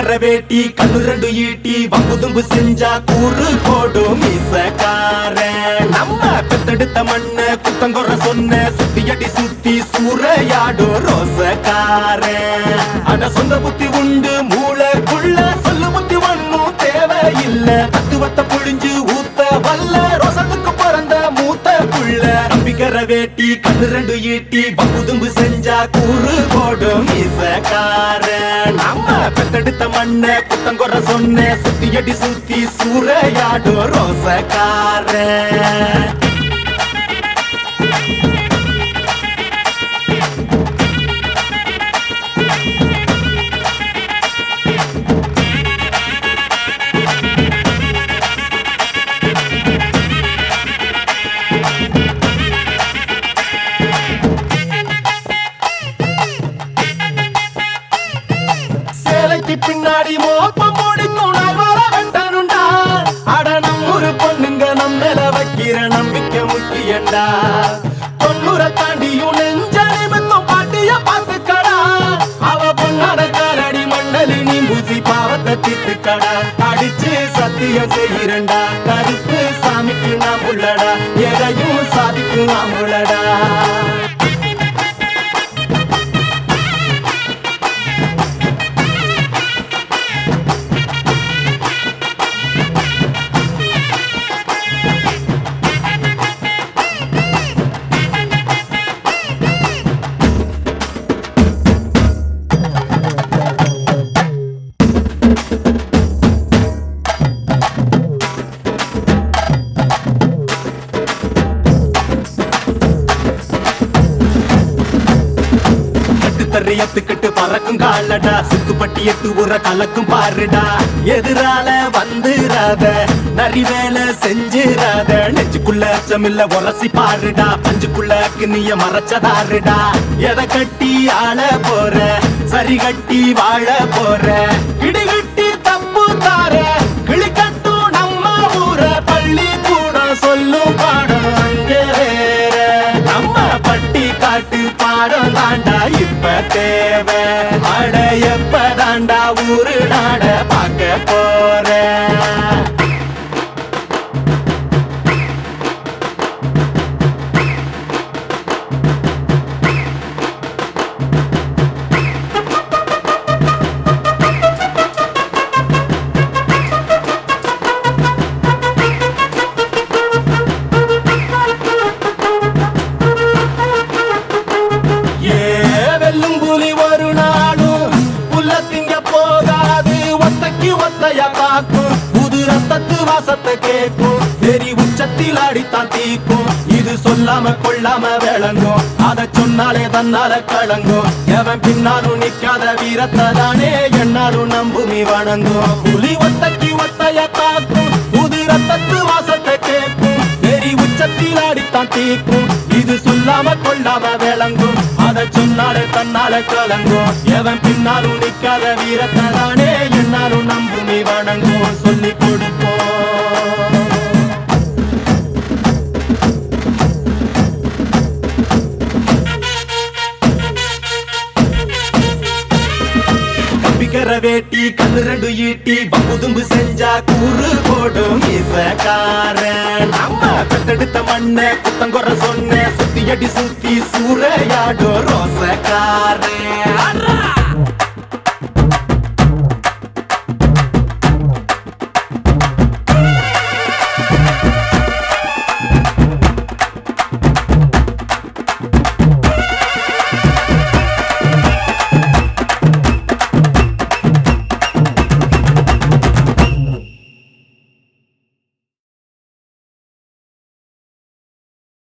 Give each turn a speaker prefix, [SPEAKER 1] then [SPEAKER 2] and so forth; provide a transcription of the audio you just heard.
[SPEAKER 1] கம்பிக்கர வேட்டி கண்ணு ரெண்டு ஈட்டி வம்புதும்பு செஞ்சா கூறு போடும் மீசக்காரன் நம்ம பெத்தெடுத்த மண்ண குத்தங்கொற சொன்ன சுத்தி அடி சுத்தி சூறையாடும் ரோசக்காரன் அட சொந்த புத்தி உண்டு மூளைக்குள்ள சொல்லு புத்தி ஒண்ணும் தேவையில்ல தத்துவத்தை புழிஞ்சு ஊத்த வல்ல ரோசத்துக்கு பிறந்த மூத்த புள்ள நம்பிக்கர வேட்டி கண்ணு ரெண்டு ஈட்டி வம்புதும்பு செஞ்சா கூறு போடும் மீசக்காரன் நம்ம பெத்தெடுத்த மண்ண குத்தங்கொற சொன்ன சுத்தி அடி சுத்தி சூறையாடும் ரோசக்காரன் சேலைக்கு பின்னாடி மோப்பம் முடிக்கும் நான் வர வெட்டனுண்டா அட நம்ம ஒரு பொண்ணுங்க நம்ம மேல வைக்கிற நம்பிக்கை முக்கியண்டா தொண்ணூற தாண்டியும் நெஞ்ச நிமித்தம் பாட்டிய பார்த்துக்கடா அவ பொண்ணாட காரடி மண்ணலி நீ பூசி பாவத்தை தீர்த்துக்கடா அடிச்சு சத்தியம் செய்கிறண்டா கருப்பு சாமிக்கு நாம் உள்ளடா எதையும் சாதிக்கும் நாம் உள்ளடா கட்டு தரையத்துக்கிட்டு பறக்கும் காலடா சுத்துப்பட்டி எட்டு உர கலக்கும் பாருடா எதிரால வந்துராத நரி வேலை செஞ்சிராத நெஞ்சுக்குள்ள அச்சமில்ல உரசி பாருடா பஞ்சுக்குள்ள கிண்ணிய மறைச்சதாருடா எதை கட்டி ஆள போற சரி கட்டி வாழ போற இடிகட்டி தப்பு தார கிளிக்கட்டும் நம்ம ஊர பள்ளி கூட சொல்லும் பாடம் அங்கே வேற நம்ம பட்டி காட்டு பாடம் தாண்டா இப்ப தேவை அட எப்ப தாண்டா ஊரு நாட பார்க்க போற ஏ வெல்லும் புலி ஒரு நாளும் புல்ல திங்க போகாது ஒத்தைக்கு ஒத்தைய காக்கும் புது ரத்தத்து வாசத்தை கேட்கும் தெரி உச்சத்தில் ஆடித்தான் தீக்கும் இது சொல்லாம கொள்ளாம விளங்கும் அத சொன்னாலே தன்னால கலங்கும் எவன் பின்னாலும் நிக்காத வீரத்தை தானே என்னாலும் நம்புமி வணங்கும் புலி ஒத்தைக்கு ஒத்தைய காக்கும் புது ரத்தத்து வாசத்தை கேட்கும் தெரி உச்சத்தில் ஆடித்தான் தீக்கும் இது சொல்லாம கொள்ளாம விளங்கும் அத சொன்னாலே தன்னால கலங்கும் எவன் பின்னாலும் நிக்காத வீரத்தை தானே என்னாலும் நம்புமி வணங்கும் சொல்லி கொடுப்போம் கம்பிக்கர வேட்டி கண்ணு ரெண்டு ஈட்டி வம்புதும்பு செஞ்சா கூறு போடும் மீசக்காரன் நம்ம பெத்தெடுத்த மண்ண குத்தங்கொற சொன்ன சுத்தி அடி சுத்தி சூறையாடும் ரோசக்காரன்